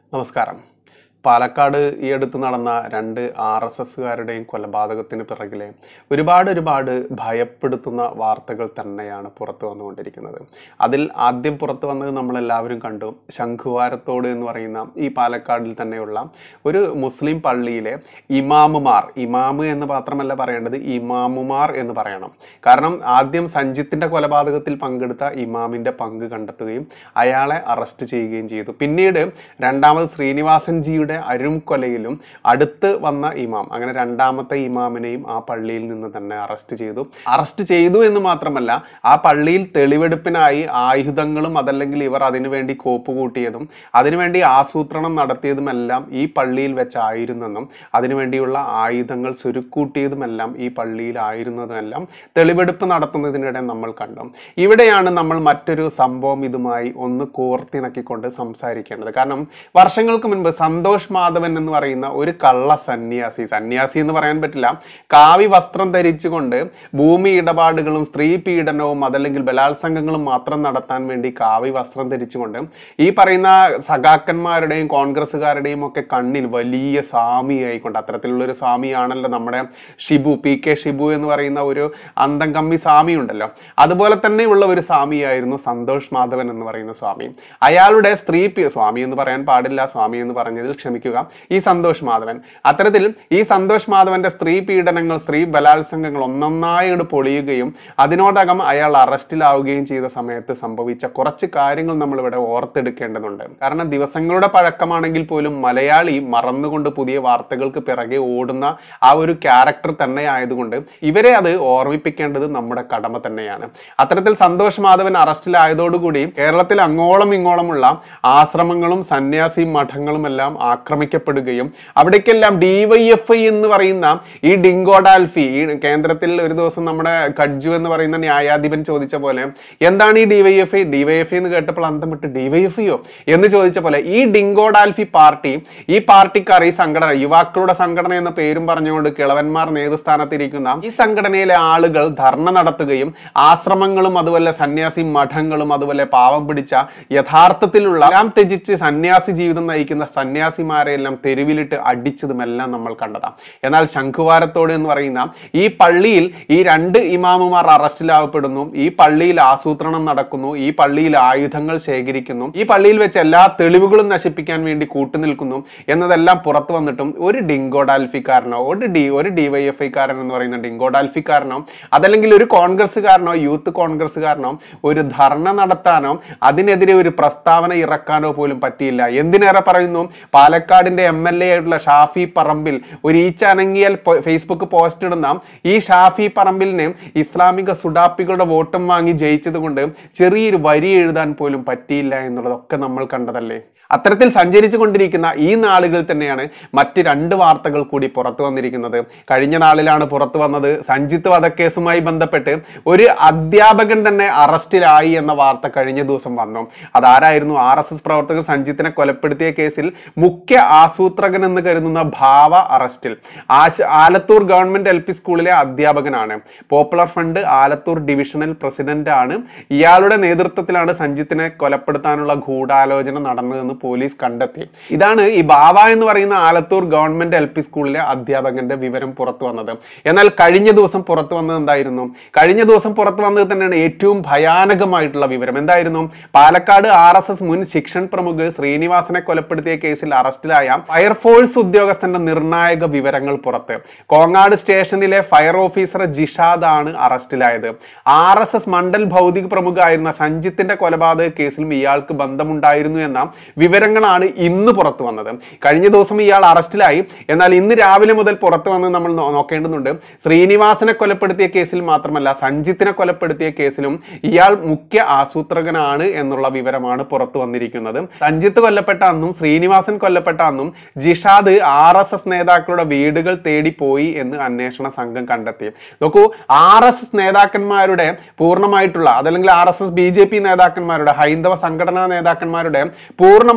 നമസ്കാരം പാലക്കാട് ഈ അടുത്ത് നടന്ന രണ്ട് ആർ എസ് എസ്സുകാരുടെയും കൊലപാതകത്തിന് പിറകിലെ ഒരുപാട് ഒരുപാട് ഭയപ്പെടുത്തുന്ന വാർത്തകൾ തന്നെയാണ് പുറത്തു വന്നുകൊണ്ടിരിക്കുന്നത് അതിൽ ആദ്യം പുറത്തു വന്നത് നമ്മളെല്ലാവരും കണ്ടു ശംഖുവാരത്തോട് എന്ന് പറയുന്ന ഈ പാലക്കാടിൽ തന്നെയുള്ള ഒരു മുസ്ലിം പള്ളിയിലെ ഇമാമുമാർ ഇമാമ് എന്ന് മാത്രമല്ല പറയേണ്ടത് ഇമാമുമാർ എന്ന് പറയണം കാരണം ആദ്യം സഞ്ജിത്തിന്റെ കൊലപാതകത്തിൽ പങ്കെടുത്ത ഇമാമിന്റെ പങ്ക് കണ്ടെത്തുകയും അയാളെ അറസ്റ്റ് ചെയ്യുകയും ചെയ്തു പിന്നീട് രണ്ടാമത് ശ്രീനിവാസൻ ജിയുടെ അരും കൊലയിലും അടുത്ത് വന്ന ഇമാം അങ്ങനെ രണ്ടാമത്തെ ഇമാമിനെയും ആ പള്ളിയിൽ നിന്ന് തന്നെ അറസ്റ്റ് ചെയ്തു അറസ്റ്റ് ചെയ്തു എന്ന് മാത്രമല്ല ആ പള്ളിയിൽ തെളിവെടുപ്പിനായി ആയുധങ്ങളും അതല്ലെങ്കിൽ ഇവർ അതിനുവേണ്ടി കോപ്പ് കൂട്ടിയതും അതിനുവേണ്ടി ആസൂത്രണം നടത്തിയതുമെല്ലാം ഈ പള്ളിയിൽ വെച്ചായിരുന്നെന്നും അതിനുവേണ്ടിയുള്ള ആയുധങ്ങൾ സുരുക്കൂട്ടിയതുമെല്ലാം ഈ പള്ളിയിലായിരുന്നതെല്ലാം തെളിവെടുപ്പ് നടത്തുന്നതിനിടെ നമ്മൾ കണ്ടു ഇവിടെയാണ് നമ്മൾ മറ്റൊരു സംഭവം ഇതുമായി ഒന്ന് കോർത്തിണക്കിക്കൊണ്ട് സംസാരിക്കേണ്ടത് കാരണം വർഷങ്ങൾക്ക് മുൻപ് സന്തോഷ് മാധവൻ എന്ന് പറയുന്ന ഒരു കള്ള സന്യാസി സന്യാസി എന്ന് പറയാൻ പറ്റില്ല കാവി വസ്ത്രം ധരിച്ചുകൊണ്ട് ഭൂമി ഇടപാടുകളും സ്ത്രീ പീഡനവും അതല്ലെങ്കിൽ ബലാത്സംഗങ്ങളും മാത്രം നടത്താൻ വേണ്ടി കാവി വസ്ത്രം ധരിച്ചുകൊണ്ട് ഈ പറയുന്ന സഖാക്കന്മാരുടെയും കോൺഗ്രസ്സുകാരുടെയും ഒക്കെ കണ്ണിൽ വലിയ സ്വാമിയായിക്കൊണ്ട് അത്തരത്തിലുള്ള ഒരു സ്വാമിയാണല്ലോ നമ്മുടെ ഷിബു പി കെ ഷിബു എന്ന് പറയുന്ന ഒരു അന്തം കമ്മി സ്വാമി ഉണ്ടല്ലോ അതുപോലെ തന്നെയുള്ള ഒരു സ്വാമിയായിരുന്നു സന്തോഷ് മാധവൻ എന്ന് പറയുന്ന സ്വാമി അയാളുടെ സ്ത്രീ പി- സ്വാമി എന്ന് പറയാൻ പാടില്ല സ്വാമി എന്ന് പറഞ്ഞതിൽ ക്ഷമിക്കുക ഈ സന്തോഷ് മാധവൻ അത്തരത്തിൽ ഈ സന്തോഷ് മാധവന്റെ സ്ത്രീ പീഡനങ്ങൾ സ്ത്രീ ബലാത്സംഗങ്ങൾ ഒന്നൊന്നായി അങ്ങട് പൊളിയുകയും അതിനോടകം അയാൾ അറസ്റ്റിലാവുകയും ചെയ്ത സമയത്ത് സംഭവിച്ച കുറച്ച് കാര്യങ്ങൾ നമ്മൾ ഇവിടെ ഓർത്തെടുക്കേണ്ടതുണ്ട് കാരണം ദിവസങ്ങളുടെ പഴക്കമാണെങ്കിൽ പോലും മലയാളി മറന്നുകൊണ്ട് പുതിയ വാർത്തകൾക്ക് പിറകെ ഓടുന്ന ആ ഒരു ക്യാരക്ടർ തന്നെ ആയതുകൊണ്ട് ഇവരെ അത് ഓർമ്മിപ്പിക്കേണ്ടത് നമ്മുടെ കടമ തന്നെയാണ് അത്തരത്തിൽ സന്തോഷ് മാധവൻ അറസ്റ്റിലായതോടുകൂടി കേരളത്തിൽ അങ്ങോളം ഇങ്ങോളമുള്ള ആശ്രമങ്ങളും സന്യാസി മഠങ്ങളും എല്ലാം ആക്രമിക്കപ്പെടുകയും അവിടേക്കെല്ലാം ഡിവൈഎഫ്ഐ എന്ന് പറയുന്ന ഈ ഡിങ്കോഡാൽഫി ഈ കേന്ദ്രത്തിൽ ഒരു ദിവസം നമ്മുടെ കഡ്ജു എന്ന് പറയുന്ന ന്യായാധിപൻ ചോദിച്ച പോലെ എന്താണ് ഈ ഡിവൈഎഫ്ഐ ഡിവൈഎഫ്ഐ എന്ന് കേട്ടപ്പോൾ അന്തം വിട്ട് ഡിവൈഎഫ്ഐയോ എന്ന് ചോദിച്ച പോലെ ഈ ഡിങ്കോഡാൽഫി പാർട്ടി ഈ പാർട്ടിക്കാർ ഈ സംഘടന യുവാക്കളുടെ സംഘടന എന്ന പേരും പറഞ്ഞുകൊണ്ട് കിളവന്മാർ നേതൃസ്ഥാനത്തിരിക്കുന്ന ഈ സംഘടനയിലെ ആളുകൾ ധർണ നടത്തുകയും ആശ്രമങ്ങളും അതുപോലെ സന്യാസി മഠങ്ങളും അതുപോലെ പാവം പിടിച്ച യഥാർത്ഥത്തിലുള്ള എല്ലാം ത്യജിച്ച് സന്യാസി ജീവിതം നയിക്കുന്ന സന്യാസിമാരെ എല്ലാം തെരുവിലിട്ട് അടിച്ചതുമെല്ലാം നമ്മൾ കണ്ടതാണ് എന്നാൽ ശംഖുവാരത്തോട് എന്ന് പറയുന്ന ഈ പള്ളിയിൽ ഈ രണ്ട് ഇമാമുമാർ അറസ്റ്റിലാവപ്പെടുന്നു ഈ പള്ളിയിൽ ആസൂത്രണം നടക്കുന്നു ഈ പള്ളിയിൽ ആയുധങ്ങൾ ശേഖരിക്കുന്നു ഈ പള്ളിയിൽ വെച്ച് എല്ലാ തെളിവുകളും നശിപ്പിക്കാൻ വേണ്ടി കൂട്ടുനിൽക്കുന്നു എന്നതെല്ലാം പുറത്തു വന്നിട്ടും ഒരു ഡിങ്കോഡാൽഫിക്കാരനോ ഒരു ഡി ഒരു ഡിവൈഎഫ്ഐക്കാരൻ എന്ന് പറയുന്ന ഡിങ്കോഡാൽഫിക്കാരനോ അതല്ലെങ്കിൽ ഒരു കോൺഗ്രസ്സുകാരനോ യൂത്ത് കോൺഗ്രസ്സുകാരനോ ഒരു ധർണ നടത്താനോ അതിനെതിരെ ഒരു പ്രസ്താവന ഇറക്കാനോ പോലും പറ്റിയില്ല എന്തിനേറെ പറയുന്നു പാലക്കാടിന്റെ എം എൽ എ ആയിട്ടുള്ള ഷാഫി പറമ്പിൽ ഒരു ഈച്ച അനങ്ങിയാൽ പോ- ഫേസ്ബുക്ക് പോസ്റ്റ് ഇടുന്ന ഈ ഷാഫി പറമ്പിലിന് ഇസ്ലാമിക സുഡാപ്പികളുടെ വോട്ടും വാങ്ങി ജയിച്ചത് കൊണ്ട് ചെറിയൊരു വരി എഴുതാൻ പോലും പറ്റിയില്ല എന്നുള്ളതൊക്കെ നമ്മൾ കണ്ടതല്ലേ അത്തരത്തിൽ സഞ്ചരിച്ചു കൊണ്ടിരിക്കുന്ന ഈ നാളുകൾ തന്നെയാണ് മറ്റ് രണ്ട് വാർത്തകൾ കൂടി പുറത്തു വന്നിരിക്കുന്നത് കഴിഞ്ഞ നാളിലാണ് പുറത്തു വന്നത് സഞ്ജിത്ത് വധക്കേസുമായി ബന്ധപ്പെട്ട് ഒരു അധ്യാപകൻ തന്നെ അറസ്റ്റിലായി എന്ന വാർത്ത കഴിഞ്ഞ ദിവസം വന്നു അതാരായിരുന്നു ആർ എസ് എസ് പ്രവർത്തകർ സഞ്ജിത്തിനെ കൊലപ്പെടുത്തിയ കേസിൽ മുഖ്യ ആസൂത്രകൻ എന്ന് കരുതുന്ന ഭാവ അറസ്റ്റിൽ ആശ ആലത്തൂർ ഗവൺമെന്റ് എൽ പി സ്കൂളിലെ അധ്യാപകനാണ് popular front Alathur divisional president ആണ് ഇയാളുടെ നേതൃത്വത്തിലാണ് സഞ്ജിത്തിനെ കൊലപ്പെടുത്താനുള്ള ഗൂഢാലോചന നടന്നതെന്ന് പോലീസ് കണ്ടെത്തി ഇതാണ് ഈ ബാവ എന്ന് പറയുന്ന ആലത്തൂർ ഗവൺമെന്റ് എൽ പി സ്കൂളിലെ അധ്യാപകന്റെ വിവരം പുറത്തു വന്നത് എന്നാൽ കഴിഞ്ഞ ദിവസം പുറത്തു വന്നത് എന്തായിരുന്നു കഴിഞ്ഞ ദിവസം പുറത്തു വന്നത് തന്നെയാണ് ഏറ്റവും ഭയാനകമായിട്ടുള്ള വിവരം എന്തായിരുന്നു പാലക്കാട് ആർ എസ് എസ് മുൻ ശിക്ഷൺ പ്രമുഖ് ശ്രീനിവാസനെ കൊലപ്പെടുത്തിയ കേസിൽ അറസ്റ്റിലായ ഫയർഫോഴ്സ് ഉദ്യോഗസ്ഥന്റെ നിർണായക വിവരങ്ങൾ പുറത്ത് കോങ്ങാട് സ്റ്റേഷനിലെ ഫയർ ഓഫീസർ ജിഷാദ് ആണ് അറസ്റ്റിലായത് ആർ എസ് എസ് മണ്ഡൽ ഭൗതിക പ്രമുഖായിരുന്ന സഞ്ജിത്തിന്റെ കൊലപാതക കേസിലും ഇയാൾക്ക് ബന്ധമുണ്ടായിരുന്നു എന്ന വിവരങ്ങളാണ് ഇന്ന് പുറത്തു വന്നത് കഴിഞ്ഞ ദിവസം ഇയാൾ അറസ്റ്റിലായി എന്നാൽ ഇന്ന് രാവിലെ മുതൽ പുറത്തു വന്ന് നമ്മൾ നോ- നോക്കേണ്ടതുണ്ട് ശ്രീനിവാസനെ കൊലപ്പെടുത്തിയ കേസിൽ മാത്രമല്ല സഞ്ജിത്തിനെ കൊലപ്പെടുത്തിയ കേസിലും ഇയാൾ മുഖ്യ ആസൂത്രകനാണ് എന്നുള്ള വിവരമാണ് പുറത്തു വന്നിരിക്കുന്നത് സഞ്ജിത്ത് കൊല്ലപ്പെട്ട അന്നും ശ്രീനിവാസൻ കൊല്ലപ്പെട്ട അന്നും ജിഷാദ് ആർ എസ് എസ് നേതാക്കളുടെ വീടുകൾ തേടി പോയി എന്ന് അന്വേഷണ സംഘം കണ്ടെത്തി നോക്കൂ ആർ എസ് എസ് നേതാക്കന്മാരുടെ പൂർണ്ണമായിട്ടുള്ള അതല്ലെങ്കിൽ R S S B J P നേതാക്കന്മാരുടെ ഹൈന്ദവ സംഘടനാ നേതാക്കന്മാരുടെ പൂർണ്ണ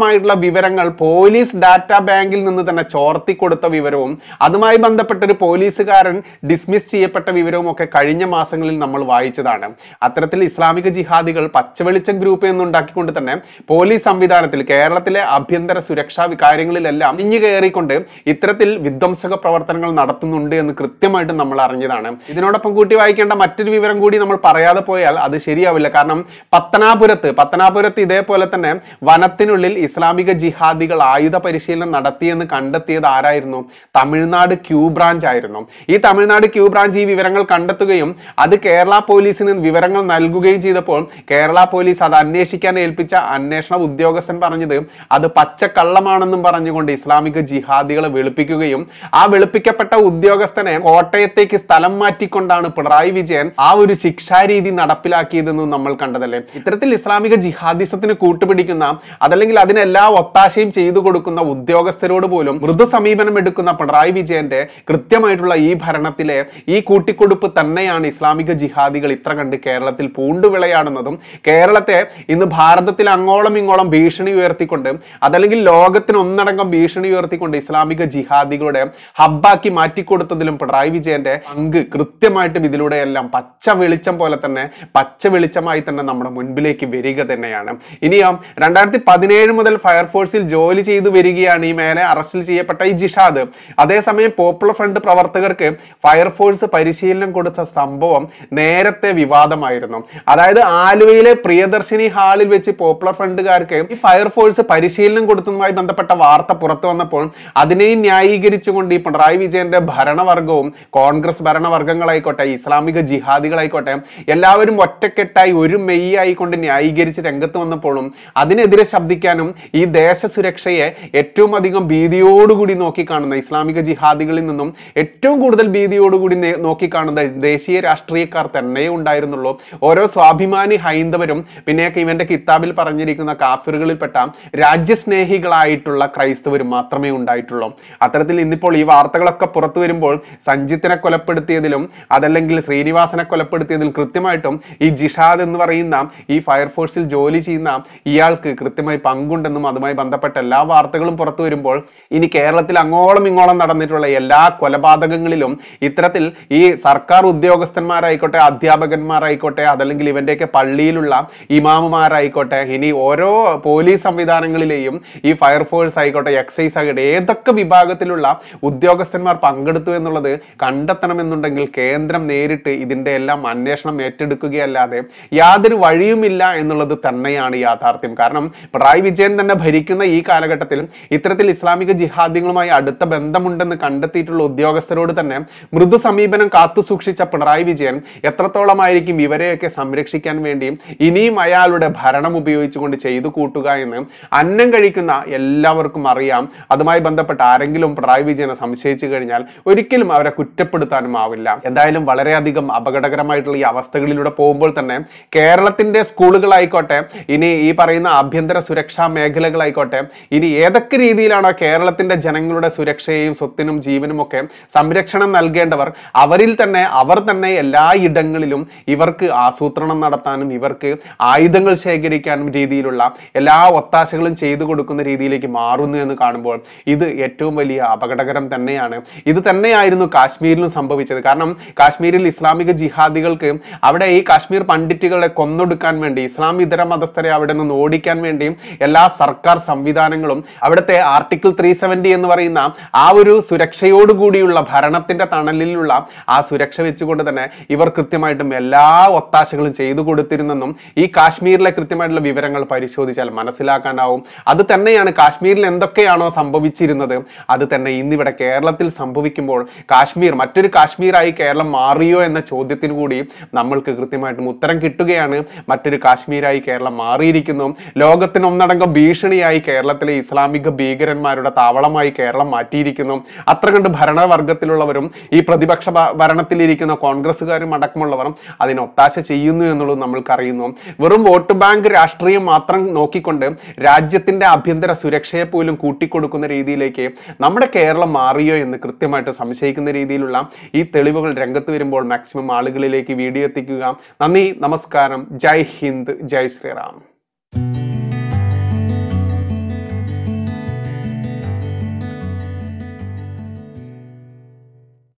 സത്യസന്ധമായിട്ടുള്ള വിവരങ്ങൾ പോലീസ് ഡാറ്റാ ബാങ്കിൽ നിന്ന് തന്നെ ചോർത്തി കൊടുത്ത വിവരവും അതുമായി ബന്ധപ്പെട്ട ഒരു പോലീസുകാരൻ ഡിസ്മിസ് ചെയ്യപ്പെട്ട വിവരവും ഒക്കെ കഴിഞ്ഞ മാസങ്ങളിൽ നമ്മൾ വായിച്ചതാണ് അത്തരത്തിൽ ഇസ്ലാമിക ജിഹാദികൾ പച്ചവെളിച്ചം ഗ്രൂപ്പ് എന്നുണ്ടാക്കിക്കൊണ്ട് തന്നെ പോലീസ് സംവിധാനത്തിൽ കേരളത്തിലെ ആഭ്യന്തര സുരക്ഷാ കാര്യങ്ങളിലെല്ലാം ഇഞ്ഞു കയറിക്കൊണ്ട് ഇത്തരത്തിൽ വിധ്വംസക പ്രവർത്തനങ്ങൾ നടത്തുന്നുണ്ട് എന്ന് കൃത്യമായിട്ട് നമ്മൾ അറിഞ്ഞതാണ് ഇതിനോടൊപ്പം കൂട്ടി വായിക്കേണ്ട മറ്റൊരു വിവരം കൂടി നമ്മൾ പറയാതെ പോയാൽ അത് ശരിയാവില്ല കാരണം പത്തനാപുരത്ത് പത്തനാപുരത്ത് ഇതേപോലെ തന്നെ വനത്തിനുള്ളിൽ ഇസ്ലാമിക ജിഹാദികൾ ആയുധ പരിശീലനം നടത്തിയെന്ന് കണ്ടെത്തിയത് ആരായിരുന്നു തമിഴ്നാട് ക്യൂ ബ്രാഞ്ച് ആയിരുന്നു ഈ തമിഴ്നാട് ക്യൂ ബ്രാഞ്ച് ഈ വിവരങ്ങൾ കണ്ടെത്തുകയും അത് കേരള പോലീസിന് വിവരങ്ങൾ നൽകുകയും ചെയ്തപ്പോൾ കേരള പോലീസ് അത് അന്വേഷിക്കാൻ ഏൽപ്പിച്ച അന്വേഷണ ഉദ്യോഗസ്ഥൻ പറഞ്ഞത് അത് പച്ചക്കള്ളമാണെന്നും പറഞ്ഞുകൊണ്ട് ഇസ്ലാമിക ജിഹാദികളെ വെളുപ്പിക്കുകയും ആ വെളുപ്പിക്കപ്പെട്ട ഉദ്യോഗസ്ഥനെ കോട്ടയത്തേക്ക് സ്ഥലം മാറ്റിക്കൊണ്ടാണ് പിണറായി വിജയൻ ആ ഒരു ശിക്ഷാരീതി നടപ്പിലാക്കിയതെന്നും നമ്മൾ കണ്ടതല്ലേ ഇത്തരത്തിൽ ഇസ്ലാമിക ജിഹാദിസത്തിന് കൂട്ടുപിടിക്കുന്ന അതല്ലെങ്കിൽ അതിനെല്ലാ ഒത്താശയും ചെയ്തു കൊടുക്കുന്ന ഉദ്യോഗസ്ഥരോട് പോലും മൃദു സമീപനം എടുക്കുന്ന പിണറായി വിജയന്റെ കൃത്യമായിട്ടുള്ള ഈ ഭരണത്തിലെ ഈ കൂട്ടിക്കൊടുപ്പ് തന്നെയാണ് ഇസ്ലാമിക ജിഹാദികൾ ഇത്ര കണ്ട് കേരളത്തിൽ പൂണ്ടുവിളയാടുന്നതും കേരളത്തെ ഇന്ന് ഭാരതത്തിൽ അങ്ങോളം ഇങ്ങോളം ഭീഷണി ഉയർത്തിക്കൊണ്ട് അതല്ലെങ്കിൽ ലോകത്തിന് ഒന്നടങ്കം ഭീഷണി ഉയർത്തിക്കൊണ്ട് ഇസ്ലാമിക ജിഹാദികളുടെ ഹബ്ബാക്കി മാറ്റിക്കൊടുത്തതിലും പിണറായി വിജയന്റെ പങ്ക് കൃത്യമായിട്ടും ഇതിലൂടെയെല്ലാം പച്ച വെളിച്ചം പോലെ തന്നെ പച്ച വെളിച്ചമായി തന്നെ നമ്മുടെ മുൻപിലേക്ക് വരിക തന്നെയാണ് ഇനിയോ രണ്ടായിരത്തി പതിനേഴ് മുതൽ ഫയർഫോഴ്സിൽ ജോലി ചെയ്തു വരികയാണ് ഈ മേലെ അറസ്റ്റിൽ ചെയ്യപ്പെട്ട ഈ ജിഷാദ് അതേസമയം പോപ്പുലർ ഫ്രണ്ട് പ്രവർത്തകർക്ക് ഫയർഫോഴ്സ് പരിശീലനം കൊടുത്ത സംഭവം നേരത്തെ വിവാദമായിരുന്നു അതായത് ആലുവയിലെ പ്രിയദർശിനി ഹാളിൽ വെച്ച് പോപ്പുലർ ഫ്രണ്ടുകാർക്ക് ഈ ഫയർഫോഴ്സ് പരിശീലനം കൊടുത്തതുമായി ബന്ധപ്പെട്ട വാർത്ത പുറത്തു വന്നപ്പോൾ അതിനെയും ന്യായീകരിച്ചുകൊണ്ട് ഈ പിണറായി വിജയന്റെ ഭരണവർഗവും കോൺഗ്രസ് ഭരണവർഗങ്ങളായിക്കോട്ടെ ഇസ്ലാമിക ജിഹാദികളായിക്കോട്ടെ എല്ലാവരും ഒറ്റക്കെട്ടായി ഒരു മെയ്യായിക്കൊണ്ട് ന്യായീകരിച്ച് രംഗത്ത് വന്നപ്പോഴും അതിനെതിരെ ശബ്ദിക്കാനും ഈ ദേശസുരക്ഷയെ ഏറ്റവും അധികം ഭീതിയോടുകൂടി നോക്കിക്കാണുന്ന ഇസ്ലാമിക ജിഹാദികളിൽ നിന്നും ഏറ്റവും കൂടുതൽ ഭീതിയോടുകൂടി നേ- നോക്കിക്കാണുന്ന ദേശീയ രാഷ്ട്രീയക്കാർ തന്നെ ഉണ്ടായിരുന്നുള്ളൂ ഓരോ സ്വാഭിമാനി ഹൈന്ദവരും പിന്നെയൊക്കെ ഇവന്റെ കിതാബിൽ പറഞ്ഞിരിക്കുന്ന കാഫിറുകളിൽപ്പെട്ട രാജ്യസ്നേഹികളായിട്ടുള്ള ക്രൈസ്തവരും മാത്രമേ ഉണ്ടായിട്ടുള്ളൂ അത്തരത്തിൽ ഇന്നിപ്പോൾ ഈ വാർത്തകളൊക്കെ പുറത്തു വരുമ്പോൾ സഞ്ജിത്തിനെ കൊലപ്പെടുത്തിയതിലും അതല്ലെങ്കിൽ ശ്രീനിവാസനെ കൊലപ്പെടുത്തിയതിലും കൃത്യമായിട്ടും ഈ ജിഷാദ് എന്ന് പറയുന്ന ഈ ഫയർഫോഴ്സിൽ ജോലി ചെയ്യുന്ന ഇയാൾക്ക് കൃത്യമായി പങ്കുണ്ടെന്നും അതുമായി ബന്ധപ്പെട്ട എല്ലാ വാർത്തകളും പുറത്തു വരുമ്പോൾ ഇനി കേരളത്തിൽ അങ്ങോളം ഇങ്ങോളം നടന്നിട്ടുള്ള എല്ലാ കൊലപാതകങ്ങളിലും ഇത്തരത്തിൽ ഈ സർക്കാർ ഉദ്യോഗസ്ഥന്മാരായിക്കോട്ടെ അധ്യാപകന്മാരായിക്കോട്ടെ അതല്ലെങ്കിൽ ഇവന്റെയൊക്കെ പള്ളിയിലുള്ള ഇമാമുമാരായിക്കോട്ടെ ഇനി ഓരോ പോലീസ് സംവിധാനങ്ങളിലെയും ഈ ഫയർഫോഴ്സ് ആയിക്കോട്ടെ എക്സൈസ് ആയിക്കോട്ടെ ഏതൊക്കെ വിഭാഗത്തിലുള്ള ഉദ്യോഗസ്ഥന്മാർ പങ്കെടുത്തു എന്നുള്ളത് കണ്ടെത്തണമെന്നുണ്ടെങ്കിൽ കേന്ദ്രം നേരിട്ട് ഇതിന്റെ എല്ലാം അന്വേഷണം ഏറ്റെടുക്കുകയല്ലാതെ യാതൊരു വഴിയുമില്ല എന്നുള്ളത് തന്നെയാണ് യാഥാർത്ഥ്യം കാരണം പിണറായി വിജയൻ തന്നെ ഭരിക്കുന്ന ഈ കാലഘട്ടത്തിൽ ഇത്തരത്തിൽ ഇസ്ലാമിക ജിഹാദികളുമായി അടുത്ത ബന്ധമുണ്ടെന്ന് കണ്ടെത്തിയിട്ടുള്ള ഉദ്യോഗസ്ഥരോട് തന്നെ മൃദു സമീപനം കാത്തു സൂക്ഷിച്ച പിണറായി വിജയൻ എത്രത്തോളമായിരിക്കും ഇവരെയൊക്കെ സംരക്ഷിക്കാൻ വേണ്ടി ഇനിയും അയാളുടെ ഭരണം ഉപയോഗിച്ചുകൊണ്ട് ചെയ്തു കൂട്ടുക എന്ന് അന്നം കഴിക്കുന്ന എല്ലാവർക്കും അറിയാം അതുമായി ബന്ധപ്പെട്ട് ആരെങ്കിലും പിണറായി വിജയനെ സംശയിച്ചു കഴിഞ്ഞാൽ ഒരിക്കലും അവരെ കുറ്റപ്പെടുത്താനും ആവില്ല എന്തായാലും വളരെയധികം അപകടകരമായിട്ടുള്ള ഈ അവസ്ഥകളിലൂടെ പോകുമ്പോൾ തന്നെ കേരളത്തിന്റെ സ്കൂളുകളായിക്കോട്ടെ ഇനി ഈ പറയുന്ന ആഭ്യന്തര സുരക്ഷാ മേഖലകളായിക്കോട്ടെ ഇനി ഏതൊക്കെ രീതിയിലാണോ കേരളത്തിന്റെ ജനങ്ങളുടെ സുരക്ഷയെയും സ്വത്തിനും ജീവനും ഒക്കെ സംരക്ഷണം നൽകേണ്ടവർ അവരിൽ തന്നെ അവർ തന്നെ എല്ലാ ഇടങ്ങളിലും ഇവർക്ക് ആസൂത്രണം നടത്താനും ഇവർക്ക് ആയുധങ്ങൾ ശേഖരിക്കാനും രീതിയിലുള്ള എല്ലാ ഒത്താശകളും ചെയ്തു കൊടുക്കുന്ന രീതിയിലേക്ക് മാറുന്നു എന്ന് കാണുമ്പോൾ ഇത് ഏറ്റവും വലിയ അപകടകരം തന്നെയാണ് ഇത് തന്നെയായിരുന്നു കാശ്മീരിലും സംഭവിച്ചത് കാരണം കാശ്മീരിൽ ഇസ്ലാമിക ജിഹാദികൾക്ക് അവിടെ ഈ കാശ്മീർ പണ്ഡിറ്റുകളെ കൊന്നൊടുക്കാൻ വേണ്ടി ഇസ്ലാം ഇതര മതസ്ഥരെ അവിടെ നിന്ന് ഓടിക്കാൻ വേണ്ടി എല്ലാ സർക്കാർ സംവിധാനങ്ങളും അവിടുത്തെ ആർട്ടിക്കിൾ ത്രീ സെവൻറ്റി എന്ന് പറയുന്ന ആ ഒരു സുരക്ഷയോടുകൂടിയുള്ള ഭരണത്തിന്റെ തണലിലുള്ള ആ സുരക്ഷ വെച്ചുകൊണ്ട് തന്നെ ഇവർ കൃത്യമായിട്ടും എല്ലാ ഒത്താശകളും ചെയ്തു കൊടുത്തിരുന്നെന്നും ഈ കാശ്മീരിലെ കൃത്യമായിട്ടുള്ള വിവരങ്ങൾ പരിശോധിച്ചാൽ മനസ്സിലാക്കാനാവും അത് തന്നെയാണ് കാശ്മീരിൽ എന്തൊക്കെയാണോ സംഭവിച്ചിരുന്നത് അത് തന്നെ ഇന്നിവിടെ കേരളത്തിൽ സംഭവിക്കുമ്പോൾ കാശ്മീർ മറ്റൊരു കാശ്മീരായി കേരളം മാറിയോ എന്ന ചോദ്യത്തിന് കൂടി നമ്മൾക്ക് കൃത്യമായിട്ടും ഉത്തരം കിട്ടുകയാണ് മറ്റൊരു കാശ്മീരായി കേരളം മാറിയിരിക്കുന്നു ലോകത്തിന് ഒന്നടങ്കം ഭീഷണിയായി കേരളത്തിലെ ഇസ്ലാമിക ഭീകരന്മാരുടെ താവളമായി കേരളം മാറ്റിയിരിക്കുന്നു അത്ര കണ്ട് ഭരണവർഗത്തിലുള്ളവരും ഈ പ്രതിപക്ഷ ഭ- ഭരണത്തിലിരിക്കുന്ന കോൺഗ്രസ്സുകാരും അടക്കമുള്ളവർ അതിന് ഒത്താശ ചെയ്യുന്നു എന്നുള്ളത് നമ്മൾക്കറിയുന്നു വെറും വോട്ട് ബാങ്ക് രാഷ്ട്രീയം മാത്രം നോക്കിക്കൊണ്ട് രാജ്യത്തിന്റെ ആഭ്യന്തര സുരക്ഷയെ പോലും കൂട്ടിക്കൊടുക്കുന്ന രീതിയിലേക്ക് നമ്മുടെ കേരളം മാറിയോ എന്ന് കൃത്യമായിട്ട് സംശയിക്കുന്ന രീതിയിലുള്ള ഈ തെളിവുകൾ രംഗത്ത് വരുമ്പോൾ മാക്സിമം ആളുകളിലേക്ക് വീഡിയോ എത്തിക്കുക നന്ദി നമസ്കാരം ജയ് ഹിന്ദ് ജയ് ശ്രീറാം